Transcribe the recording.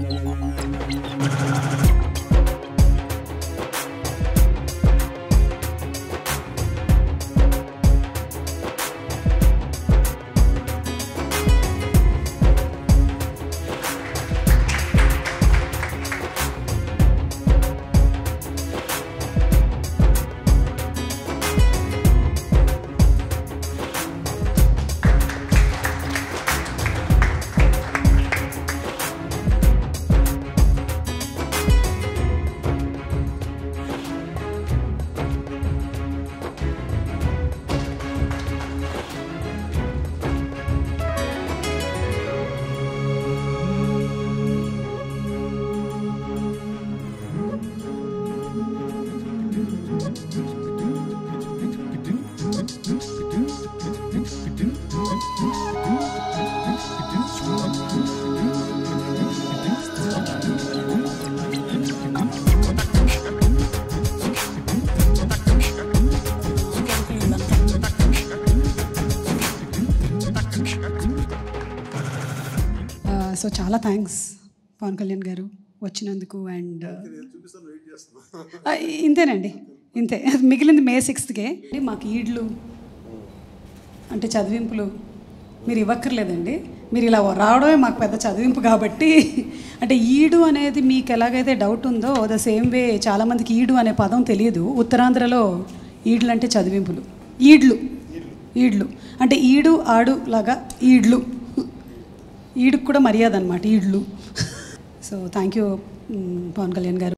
so చాలా thanks Pawan Kalyan గారు వచ్చినందుకు అండ్ ఇంతేనండి ఇంతే మిగిలింది మే సిక్స్త్కే మాకు ఈడ్లు అంటే చదివింపులు మీరు ఇవ్వక్కర్లేదండి మీరు ఇలా రావడమే మాకు పెద్ద చదివింపు కాబట్టి అంటే ఈడు అనేది మీకు ఎలాగైతే డౌట్ ఉందో ద సేమ్ వే చాలామందికి ఈడు అనే పదం తెలియదు ఉత్తరాంధ్రలో ఈడ్లు అంటే చదివింపులు ఈడ్లు ఈడ్లు అంటే ఈడు ఆడు లాగా ఈడ్లు ఈడుకు కూడా మర్యాద అనమాట ఈడ్లు so thank you Pavan Kalyan గారు